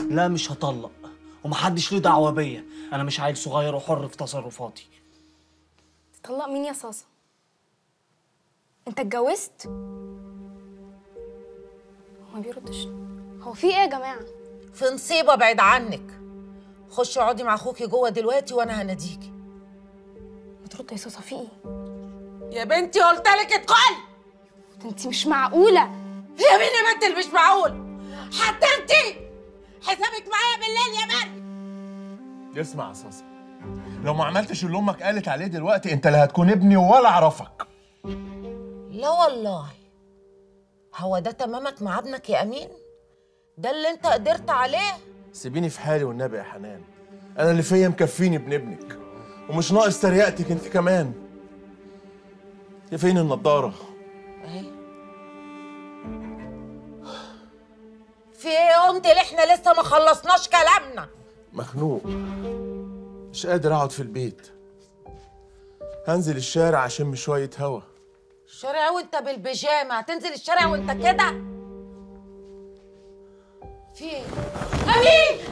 لا مش هطلق ومحدش له دعوه بيا انا مش عيل صغير وحر في تصرفاتي تطلق مين يا صاصة انت اتجوزت ما بيردش هو في ايه يا جماعه في نصيبه بعيد عنك خشي اقعدي مع اخوكي جوه دلوقتي وانا هناديكي ما ترد يا صاصة في ايه يا بنتي قلت لك ادخلي ده انت مش معقوله يا مين يا بنت اللي مش معقول حتى انت حسابك معايا بالليل يا مريم اسمع يا صاصا لو ما عملتش اللي امك قالت عليه دلوقتي انت لا هتكون ابني ولا اعرفك لا والله هو ده تمامك مع ابنك يا امين ده اللي انت قدرت عليه سيبيني في حالي والنبي يا حنان انا اللي فيا مكفيني ابن ابنك ومش ناقص تريقتك انت كمان يا فين النضاره اهي في ايه يا قمت اللي احنا لسه ما خلصناش كلامنا مخنوق مش قادر اقعد في البيت هنزل الشارع اشم شويه هوا الشارع وانت بالبيجامه هتنزل الشارع وانت كده في ايه امين